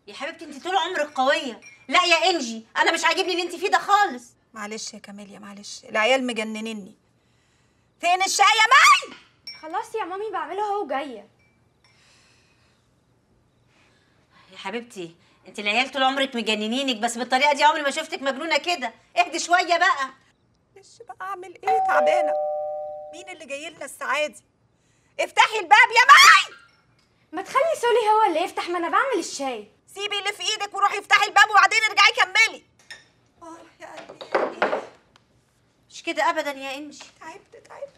يا حبيبتي انت طول عمرك قويه لا يا انجي انا مش عاجبني اللي انت فيه ده خالص معلش يا كاميليا معلش العيال مجننني فين الشاي يا مي خلاص يا مامي بعمله اهو جايه يا حبيبتي انت العيال طول عمرك مجننينك بس بالطريقه دي عمري ما شفتك مجنونه كده اهدي شويه بقى معلش بقى اعمل ايه تعبانه مين اللي جاي لنا الساعه دي افتحي الباب يا مي ما تخلي سولي هو اللي يفتح ما انا بعمل الشاي سيبي اللي في ايدك وروحي افتحي الباب وبعدين ارجعي كملي اه يا قلبي مش كده ابدا يا انجي تعبت تعبت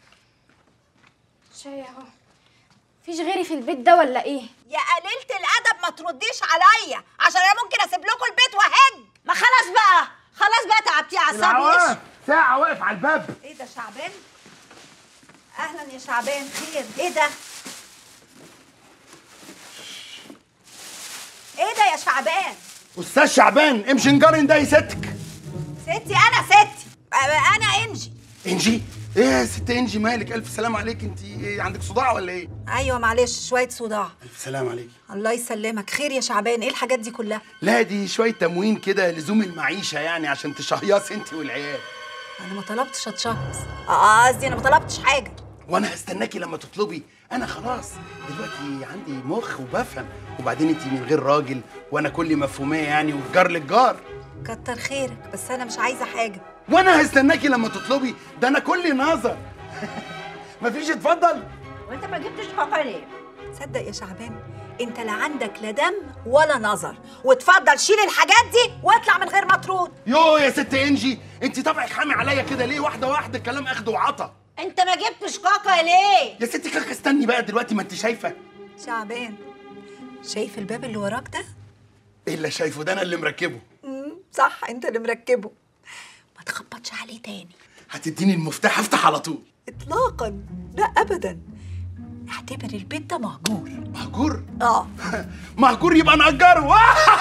شاي اهو مفيش غيري في البيت ده ولا ايه يا قليلة الأدب ما ترديش عليا عشان أنا ممكن أسيب لكم البيت وأهج ما خلاص بقى خلاص بقى تعبتي اعصابي العواف ساعة واقف على الباب إيه ده شعبان؟ أهلا يا شعبان خير إيه ده؟ إيه ده يا شعبان؟ أستاذ شعبان امشي نجرن ده ستك ستي أنا ستي أ- أنا إنجي انجي ايه يا ست انجي مالك الف سلام عليك انت إيه عندك صداع ولا ايه أيوة معلش شوية صداع الف سلام عليك الله يسلمك خير يا شعبان إيه الحاجات دي كلها؟ لا دي شويه تموين كده لزوم المعيشه يعني عشان تشهيص انت والعيال أنا ما طلبتش أتشخص آه قصدي أنا ما طلبتش حاجة وانا هستناكي لما تطلبي انا خلاص دلوقتي عندي مخ وبفهم وبعدين انت من غير راجل وانا كل مفهوميه يعني والجار للجار كتر خيرك بس أنا مش عايزة حاجة وانا هستناكي لما تطلبي ده انا كل نظر مفيش اتفضل وانت ما جبتش كاكا ليه تصدق يا شعبان انت لا عندك لا دم ولا نظر وتفضل شيل الحاجات دي واطلع من غير ما ترد يو يا ست انجي انت طبعك حامي عليا كده ليه واحده واحده الكلام اخد وعطا انت ما جبتش كاكا ليه يا ست كاكا استني بقى دلوقتي ما انت شايفه شعبان شايف الباب اللي وراك ده ايه اللي شايفه ده انا اللي مركبه مم، صح انت اللي مركبه ما تخبطش عليه تاني هتديني المفتاح افتح على طول اطلاقا لا ابدا اعتبر البيت ده مهجور مهجور اه مهجور يبقى نأجره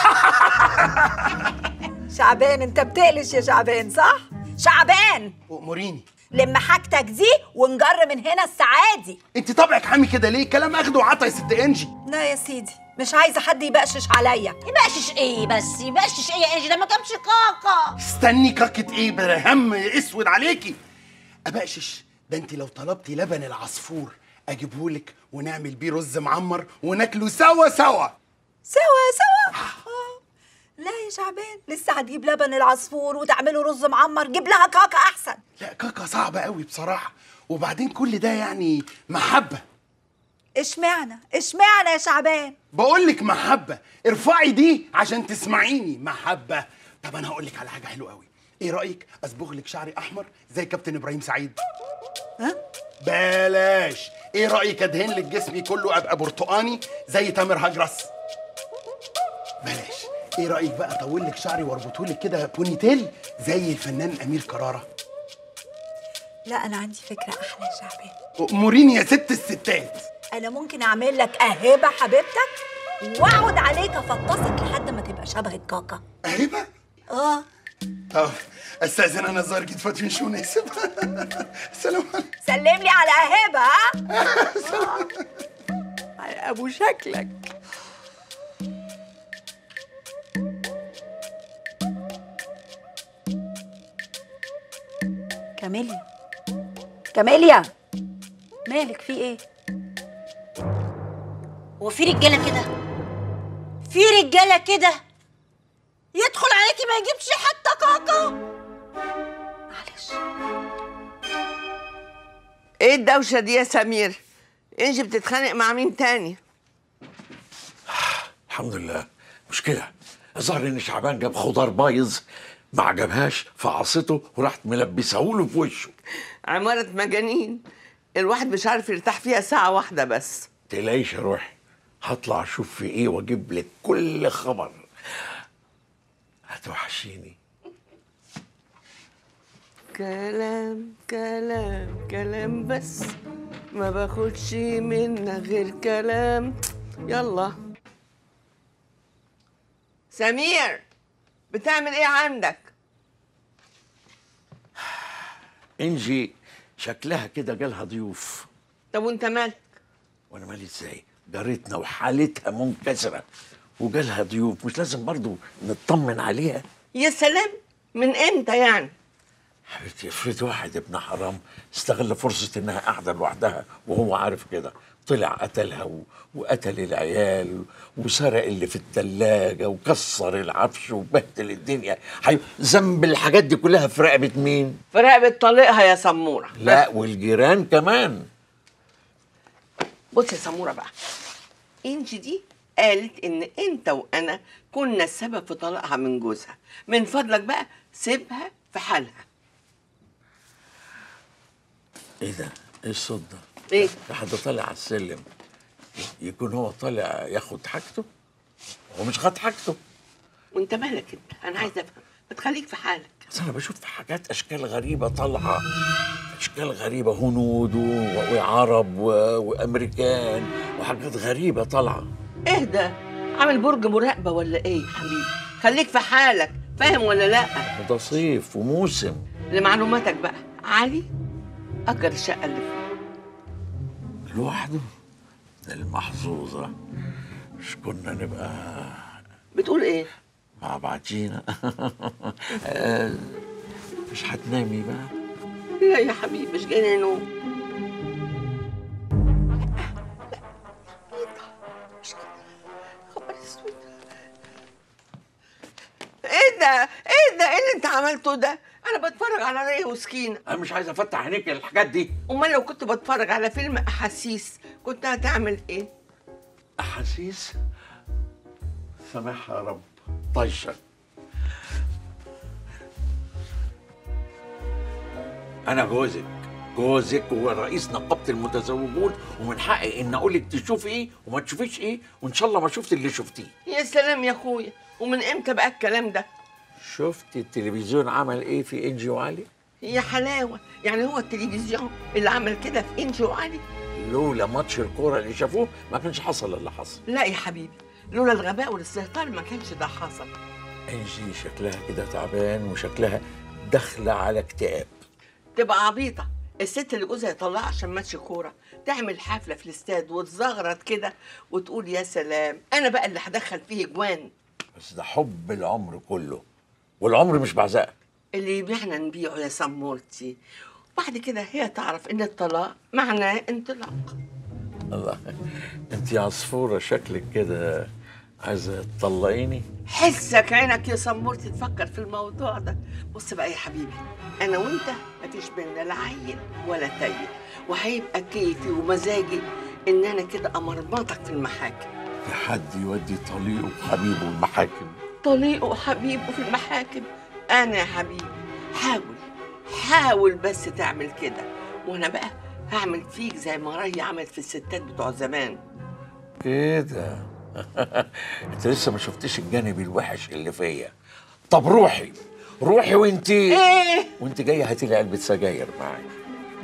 شعبان انت بتقلش يا شعبان صح شعبان اموريني لم حاجتك دي ونجر من هنا السعادي انت طبعك حامي كده ليه كلام اخد وعطا يا ست انجي لا يا سيدي مش عايزه حد يبقشش عليا يبقشش ايه بس يبقشش ايه يا انجي ده ما جابش كاكا استني كاكة ايه برهم اسود عليكي ابقشش ده انت لو طلبتي لبن العصفور اجيبهولك ونعمل بيه رز معمر وناكله سوا سوا سوا سوا آه. لا يا شعبان لسه هتجيب لبن العصفور وتعمله رز معمر جيب لها كاكا احسن لا كاكا صعبة قوي بصراحة وبعدين كل ده يعني محبة اشمعنى اشمعنى يا شعبان بقول لك محبة ارفعي دي عشان تسمعيني محبة طب انا هقول لك على حاجة حلوة قوي ايه رأيك اصبغ لك شعري احمر زي كابتن ابراهيم سعيد ها بلاش ايه رأيك ادهن لك جسمي كله ابقى برتقاني زي تامر هجرس بلاش ايه رأيك بقى اطول لك شعري واربطه لك كده بونيتيل زي الفنان امير كرارة لا انا عندي فكره احلى يا شعبان اموريني يا ست الستات انا ممكن اعمل لك اهبه حبيبتك واقعد عليك افطسك لحد ما تبقى شبه الكاكا اهبة اه طب استاذن انا الظاهر جيت فاتن شو ناسب سلام عليكم سلم لي على اهبه ها على ابو شكلك كاميليا كاميليا مالك في ايه هو في رجاله كده في رجاله كده يدخل عليكي ما يجيبش حتى كاكا معلش ايه الدوشة دي يا سمير؟ انجي بتتخانق مع مين تاني؟ الحمد لله مشكلة الظاهر ان شعبان جاب خضار بايظ ما عجبهاش فعصته وراحت ملبسه له في وشه عمارة مجانين الواحد مش عارف يرتاح فيها ساعة واحدة بس تلاقيش يا روحي هطلع اشوف في ايه واجيب لك كل خبر هتوحشيني كلام كلام كلام بس ما باخدش منك غير كلام يلا سمير بتعمل ايه عندك؟ انجي شكلها كده جالها ضيوف طب وانت مالك؟ وانا مالي ازاي جارتنا وحالتها منكسره وجالها ضيوف مش لازم برضو نطمن عليها يا سلام من امتى يعني حبيبتي افرض واحد ابن حرام استغل فرصة انها قاعدة لوحدها وهو عارف كده طلع قتلها و... وقتل العيال وسرق اللي في التلاجة وكسر العفش وبهدل الدنيا حي... ذنب الحاجات دي كلها في رقبة مين؟ في رقبة طليقها يا سمورة لا والجيران كمان بص يا سمورة بقى انجي دي قالت ان انت وانا كنا السبب في طلاقها من جوزها من فضلك بقى سيبها في حالها ايه ده؟ ايه الصوت ده؟ ايه في حد طالع على السلم يكون هو طالع ياخد حاجته هو مش خد حاجته وانت مالك انت انا عايزه افهم ما تخليك في حالك بس انا بشوف حاجات اشكال غريبه طالعه اشكال غريبه هنود و- وعرب و- وامريكان وحاجات غريبه طالعه اهدى عامل برج مراقبه ولا ايه يا حبيبي خليك في حالك فاهم ولا لا ده صيف وموسم لمعلوماتك بقى علي اجر الشقه اللي فيه لوحده ده المحظوظه مش كنا نبقى بتقول ايه مع بعضينا آه، مش هتنامي بقى لا يا حبيبي مش جاي نوم خبر اسود ايه ده ايه ده ايه اللي انت عملته ده انا بتفرج على ريه وسكينه انا مش عايز افتح عينيك الحاجات دي امال لو كنت بتفرج على فيلم احاسيس كنت هتعمل ايه احاسيس سامحها يا رب طيشه انا جوزك جوزك هو رئيس نقابه المتزوجون ومن حقي ان اقول لك تشوفي ايه وما تشوفيش ايه وان شاء الله ما شفت اللي شفتيه يا سلام يا اخويا ومن امتى بقى الكلام ده شفت التلفزيون عمل ايه في انجي وعلي يا حلاوه يعني هو التلفزيون اللي عمل كده في انجي وعلي لولا ماتش الكوره اللي شافوه ما كانش حصل اللي حصل لا يا حبيبي لولا الغباء والاستهتار ما كانش ده حصل انجي شكلها كده تعبان وشكلها داخله على اكتئاب تبقى عبيطه الست اللي جوزها يطلعها عشان ماتش كوره تعمل حفله في الاستاد وتزغرط كده وتقول يا سلام انا بقى اللي هدخل فيه جوان بس ده حب العمر كله والعمر مش بعزقك اللي يبيعنا نبيعه يا سمورتي وبعد كده هي تعرف ان الطلاق معناه انطلاق الله انت يا عصفوره شكلك كده عايزه تطلقيني حسك عينك يا سمورتي تفكر في الموضوع ده بص بقى يا حبيبي انا وانت مفيش بينا لا عيل ولا تايل وهيبقى كيفي ومزاجي ان انا كده امرمطك في المحاكم في حد يودي طليقه وحبيبه المحاكم طليقه وحبيبه في المحاكم انا يا حبيبي حاول حاول بس تعمل كده وانا بقى هعمل فيك زي ما ري عملت في الستات بتوع زمان كده انت لسه ما شفتيش الجانب الوحش اللي فيا طب روحي روحي وانت ايه وانت جايه هاتي لي علبه سجاير معاك